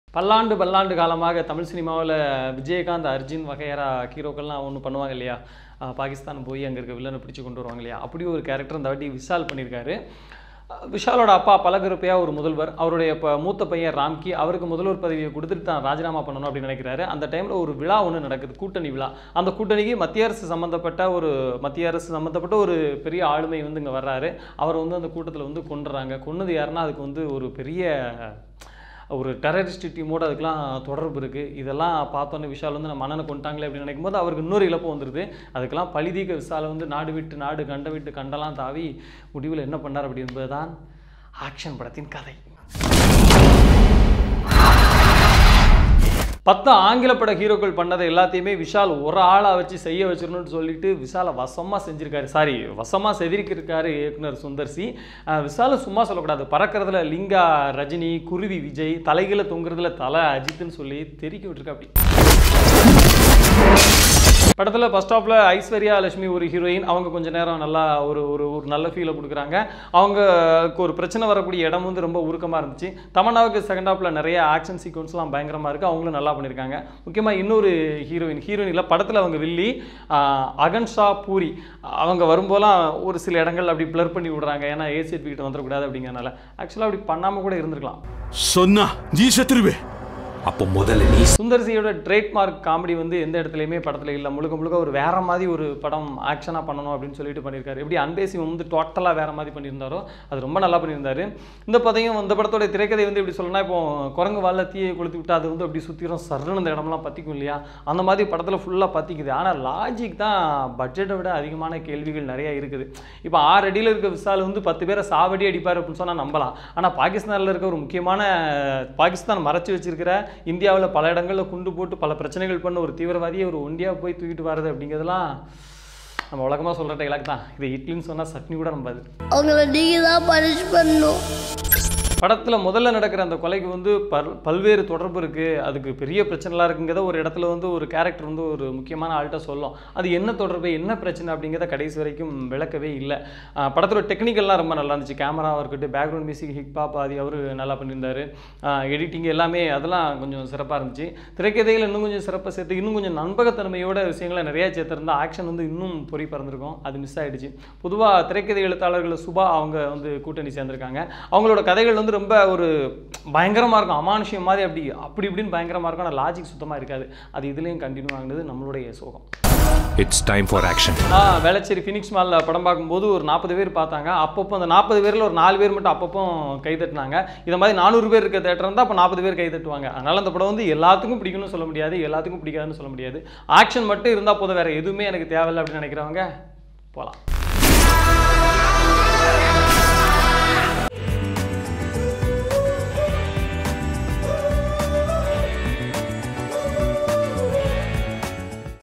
பல்லாண்டு பல்லாண்டு காலமாக தமிழ் சினிமாவில் விஜயகாந்த் அர்ஜுன் வகையரா ஹீரோக்கள்லாம் ஒன்று பண்ணுவாங்க இல்லையா அஹ் பாகிஸ்தான் போய் அங்கே இருக்க வில்லனை பிடிச்சி கொண்டு வருவாங்க இல்லையா அப்படி ஒரு கேரக்டர் இந்த வாட்டி விஷால் பண்ணியிருக்காரு அஹ் விஷாலோட அப்பா பலகருப்பையா ஒரு முதல்வர் அவருடைய இப்போ மூத்த பையன் ராம்கி அவருக்கு முதல்வர் பதவியை கொடுத்துட்டு தான் ராஜினாமா பண்ணணும் அப்படின்னு நினைக்கிறாரு அந்த டைமில் ஒரு விழா ஒன்று நடக்குது கூட்டணி விழா அந்த கூட்டணிக்கு மத்திய அரசு சம்மந்தப்பட்ட ஒரு மத்திய அரசு சம்மந்தப்பட்ட ஒரு பெரிய ஆளுமை வந்து இங்கே வர்றாரு அவர் வந்து அந்த கூட்டத்தில் வந்து கொண்டுறாங்க கொன்னது யாருன்னா அதுக்கு வந்து ஒரு பெரிய ஒரு டெரரிஸ்ட் டீமோட அதுக்கெலாம் தொடர்பு இருக்குது இதெல்லாம் பார்த்தோன்னே விஷால் வந்து நம்ம மன்னனை கொண்டாங்களே அப்படின்னு நினைக்கும் போது அவருக்கு இன்னொரு இழப்பு வந்துடுது அதுக்கெல்லாம் பழிதீக்க விஷாலை வந்து நாடு விட்டு நாடு கண்ட விட்டு கண்டெல்லாம் தாவி முடிவில் என்ன பண்ணார் அப்படி என்பதுதான் ஆக்ஷன் படத்தின் கதை பத்து ஆங்கில பட ஹீரோக்கள் பண்ணதை எல்லாத்தையுமே விஷால் ஒரு ஆளை வச்சு செய்ய வச்சிடணும்னு சொல்லிட்டு விஷாலை வசமாக செஞ்சிருக்காரு சாரி வசமாக செதுக்கியிருக்காரு இயக்குனர் சுந்தர்சி அஹ் விஷாலை சும்மா சொல்லக்கூடாது பறக்கிறதுல லிங்கா ரஜினி குருவி விஜய் தலைகளை தொங்குறதுல தலை அஜித்னு சொல்லி தெறிக்க விட்டுருக்கா அப்படி படத்தில் ஃபஸ்ட் ஆஃபில் ஐஸ்வர்யா லட்சுமி ஒரு ஹீரோயின் அவங்க கொஞ்ச நேரம் நல்லா ஒரு ஒரு ஒரு நல்ல ஃபீலை கொடுக்குறாங்க அவங்களுக்கு ஒரு பிரச்சனை வரக்கூடிய இடம் வந்து ரொம்ப உருக்கமாக இருந்துச்சு தமன்னாவுக்கு செகண்ட் ஹாஃபில் நிறைய ஆக்ஷன் சீக்வன்ஸ்லாம் பயங்கரமாக இருக்குது அவங்களும் நல்லா பண்ணியிருக்காங்க முக்கியமாக இன்னொரு ஹீரோயின் ஹீரோயின் இல்லை படத்தில் அவங்க வில்லி ஆஹ், அகன்ஷா பூரி அவங்க வரும்போதெல்லாம் ஒரு சில இடங்கள் அப்படி ப்ளர் பண்ணி விடுறாங்க ஏன்னா ஏ சர்டிஃபிகேட் வந்துடக்கூடாது அப்படிங்கிறனால ஆக்சுவலாக அப்படி பண்ணாமல் கூட இருந்திருக்கலாம் சொன்னா நீ செத்துருவே அப்போ முதல்ல நீ சுந்தர்சியோட ட்ரேட்மார்க் காமெடி வந்து எந்த இடத்துலையுமே படத்தில் இல்லை முழுக்க முழுக்க ஒரு வேற மாதிரி ஒரு படம் ஆக்ஷனாக பண்ணணும் அப்படின்னு சொல்லிட்டு பண்ணியிருக்காரு எப்படி அன்பேசி வந்து டோட்டலாக வேற மாதிரி பண்ணியிருந்தாரோ அது ரொம்ப நல்லா பண்ணியிருந்தாரு இந்த பதையும் இந்த படத்தோட திரைக்கதை வந்து எப்படி சொல்லணும்னா இப்போ குரங்கு வாழ தீயை கொளுத்தி விட்டு அது வந்து அப்படி சுற்றிடும் சர்ன்னு இந்த இடம்லாம் பற்றிக்கும் இல்லையா அந்த மாதிரி படத்தில் ஃபுல்லாக பற்றிக்குது ஆனால் லாஜிக் தான் பட்ஜெட்டை விட அதிகமான கேள்விகள் நிறைய இருக்குது இப்போ ஆறு அடியில் இருக்க விசால் வந்து பத்து பேரை சாவடி அடிப்பார் அப்படின்னு சொன்னால் நம்பலாம் ஆனால் பாகிஸ்தானில் இருக்க ஒரு முக்கியமான பாகிஸ்தான் மறைச்சு வச்சிருக்கிற இந்தியாவில் பல இடங்களில் குண்டு போட்டு பல பிரச்சனைகள் பண்ண ஒரு தீவிரவாதியை ஒரு ஒண்டியா போய் தூக்கிட்டு வர்றது அப்படிங்கிறதுலாம் நம்ம வழக்கமாக சொல்கிற டைலாக் தான் இது இட்லின்னு சொன்னால் சட்னி கூட நம்பாது அவங்கள நீங்கள் தான் பனிஷ் பண்ணணும் படத்தில் முதல்ல நடக்கிற அந்த கொலைக்கு வந்து பல் பல்வேறு தொடர்பு இருக்குது அதுக்கு பெரிய பிரச்சனைலாம் இருக்குங்கிறத ஒரு இடத்துல வந்து ஒரு கேரக்டர் வந்து ஒரு முக்கியமான ஆள்கிட்ட சொல்லும் அது என்ன தொடர்பு என்ன பிரச்சனை அப்படிங்கிறத கடைசி வரைக்கும் விளக்கவே இல்லை ஆஹ் படத்தோட டெக்னிக்கல்லாம் ரொம்ப நல்லா இருந்துச்சு கேமராவாக இருக்கட்டும் பேக்ரவுண்ட் மியூசிக் ஹிப்ஹாப் ஆதி அவர் நல்லா பண்ணியிருந்தாரு எடிட்டிங் எல்லாமே அதெல்லாம் கொஞ்சம் சிறப்பாக இருந்துச்சு திரைக்கதைகள் இன்னும் கொஞ்சம் சிறப்பாக சேர்த்து இன்னும் கொஞ்சம் நண்பகத்தன்மையோட விஷயங்களை நிறைய சேர்த்துருந்தா ஆக்ஷன் வந்து இன்னும் பொறி பறந்துருக்கும் அது மிஸ் ஆயிடுச்சு பொதுவாக திரைக்கதை எழுத்தாளர்கள் சுபா அவங்க வந்து கூட்டணி சேர்ந்திருக்காங்க அவங்களோட கதைகள் வந்து ரொம்ப ஒரு பயங்கரமாக இருக்கும் அமானுஷ்யம் மாதிரி அப்படி அப்படி இப்படின்னு பயங்கரமாக இருக்கும் ஆனால் லாஜிக் சுத்தமாக இருக்காது அது இதுலேயும் கண்டினியூ ஆகுனது நம்மளுடைய சோகம் இட்ஸ் டைம் ஃபார் ஆக்ஷன் நான் வேளச்சேரி ஃபினிக்ஸ் மாலில் படம் பார்க்கும்போது ஒரு நாற்பது பேர் பார்த்தாங்க அப்பப்போ அந்த நாற்பது பேரில் ஒரு நாலு பேர் மட்டும் அப்பப்போ கை தட்டினாங்க இந்த மாதிரி நானூறு பேர் இருக்க தேட்டர் இருந்தால் அப்போ நாற்பது பேர் கை தட்டுவாங்க அதனால் அந்த படம் வந்து எல்லாத்துக்கும் பிடிக்கும்னு சொல்ல முடியாது எல்லாத்துக்கும் பிடிக்காதுன்னு சொல்ல முடியாது ஆக்ஷன் மட்டும் இருந்தால் போதும் வேறு எதுவுமே எனக்கு தேவையில்லை அப்படின்னு நினைக்கிறவங்க போகலாம்